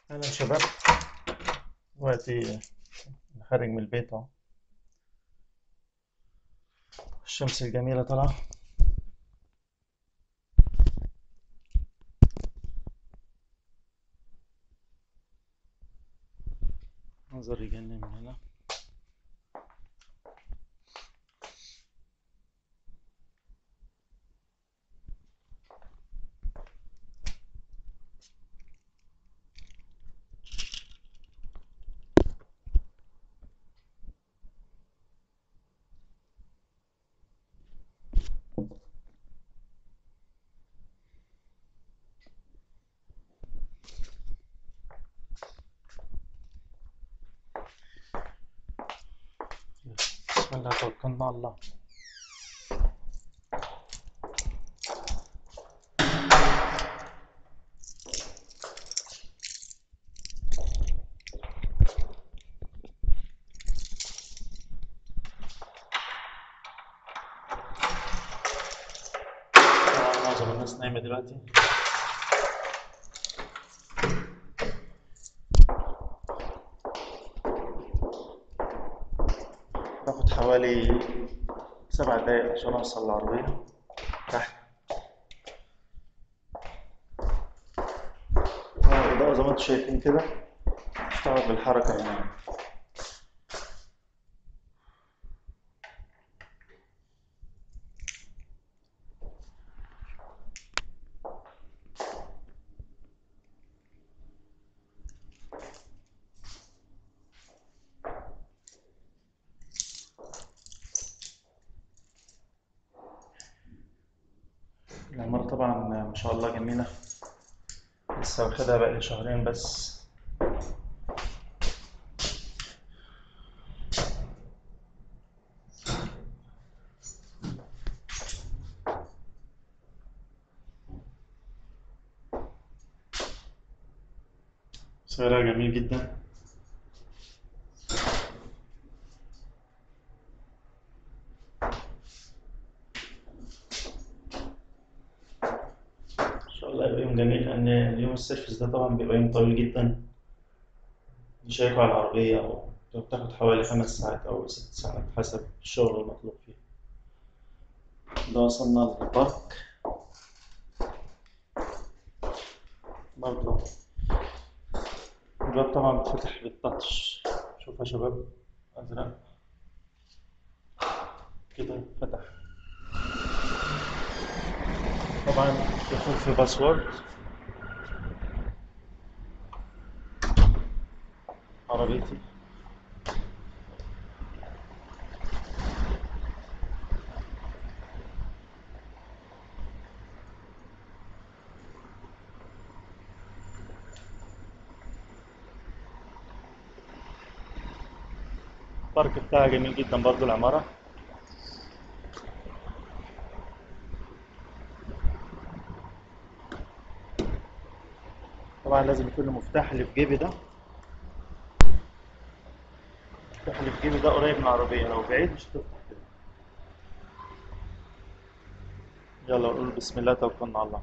أهلا شباب دلوقتي خارج من البيت أهو الشمس الجميلة طالعة منظر يجنن من هنا بسم الله توكلنا على الله طبعا معظم الناس نايمة دلوقتي باخد حوالي سبع دقايق عشان أوصل العربية تحت آه، الإضاءة زي ما انتم شايفين كده اشتغل بالحركة يعني العمارة طبعا ما شاء الله جميلة لسه واخدها بقالي شهرين بس سعرها جميل جدا ان شاء الله يبقى يوم جميل لان اليوم السيرفيس ده طبعا بيبقى يوم طويل جدا يشيكوا على العربية وبتاخد حوالي خمس ساعات أو ست ساعات حسب الشغل المطلوب فيه ده وصلنا للبارك برضه الباب طبعا بيتفتح بالتاتش شوف يا شباب أزرق كده فتح طبعا يكون في باسورد عربيتي البارك بتاعها جميل جدا برضو العمارة طبعا لازم يكون المفتاح اللي في جيبي ده المفتاح اللي في جيبي ده قريب من العربية لو بعيد مش هتفتح كده يلا نقول بسم الله توكلنا على الله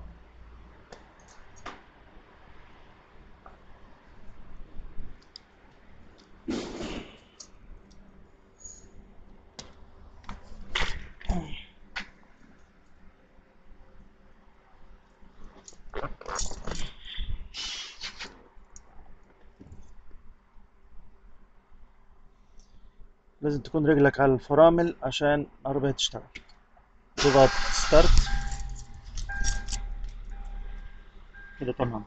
لازم تكون رجلك على الفرامل عشان العربية تشتغل تضغط ستارت كده تمام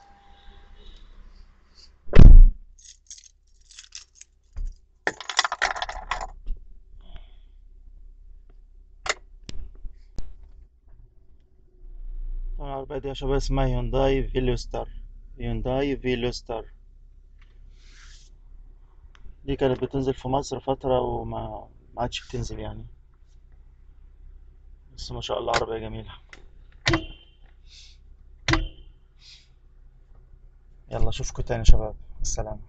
طبعا العربية دي يا شباب اسمها هيونداي فيلو ستار هيونداي فيلو ستار دي كانت بتنزل في مصر فترة وما ما عادش بتنزل يعني بس ما شاء الله عربية جميلة يلا اشوفكم تاني يا شباب السلام